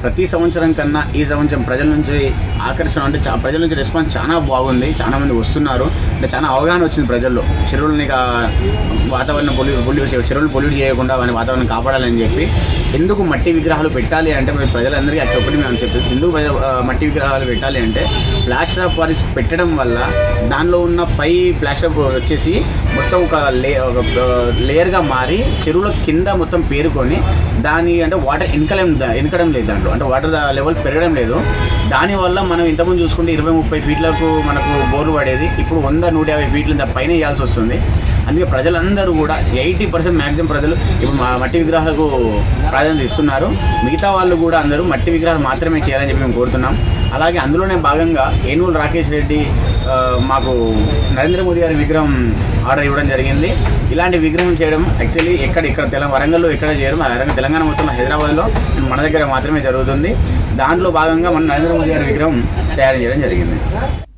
ప్రతి సంవత్సరం కన్నా ఈ సంవత్సరం ప్రజల నుంచి ఆకర్షణ అంటే చా- ప్రజల నుంచి రెస్పాన్స్ చాలా బాగుంది చాలా మంది వస్తున్నారు అంటే చాలా అవగాహన వచ్చింది ప్రజల్లో చెరువులని కా- వాతావరణం పొల్యూ పొల్యూ చెరువులు పొల్యూట్ చేయకుండా వాని వాతావరణం కాపాడాలని చెప్పి ఎందుకు మట్టి విగ్రహాలు పెట్టాలి అంటే మరి ప్రజలందరికీ అది ఒకటి మేము చెప్పేది ఎందుకు ప్రజ- ఆ, మట్టి విగ్రహాలు పెట్టాలి అంటే ప్లాస్టర్ ఆఫ్ పారిస్ పెట్టడం వల్ల దానిలో ఉన్న పై ప్లాస్టర్ ఆఫ్ వచ్చేసి మొత్తం ఒక లే ఒక లేయర్గా మారి చెరువుల కింద మొత్తం పేరుకొని దాని అంటే వాటర్ ఇనకలేం ఇనకడం లేదు దాంట్లో అంటే వాటర్ లెవెల్ పెరగడం లేదు దానివల్ల మనం ఇంతకుముందు చూసుకుంటే ఇరవై ముప్పై ఫీట్లకు మనకు బోర్లు పడేది ఇప్పుడు వంద నూట యాభై ఫీట్ల ఇంత పైన వేయాల్సి వస్తుంది అందుకే ప్రజలందరూ కూడా ఎయిటీ పర్సెంట్ మ్యాక్సిమం ప్రజలు ఇప్పుడు మా మట్టి విగ్రహాలకు ప్రాధాన్యత ఇస్తున్నారు మిగతా వాళ్ళు కూడా అందరూ మట్టి విగ్రహాలు మాత్రమే చేయాలని చెప్పి మేము కోరుతున్నాం అలాగే అందులోనే భాగంగా ఏనుగుల రాకేష్ రెడ్డి ఆ, మాకు నరేంద్ర మోదీ గారి విగ్రహం ఆర్డర్ ఇవ్వడం జరిగింది ఇలాంటి విగ్రహం చేయడం యాక్చువల్లీ ఎక్కడ ఇక్కడ తెలంగాణ వరంగల్లో ఎక్కడ చేయరు మా వరంగల్ తెలంగాణ మొత్తంలో హైదరాబాద్లో మన దగ్గర మాత్రమే జరుగుతుంది దాంట్లో భాగంగా మన నరేంద్ర మోదీ గారి విగ్రహం తయారు చేయడం జరిగింది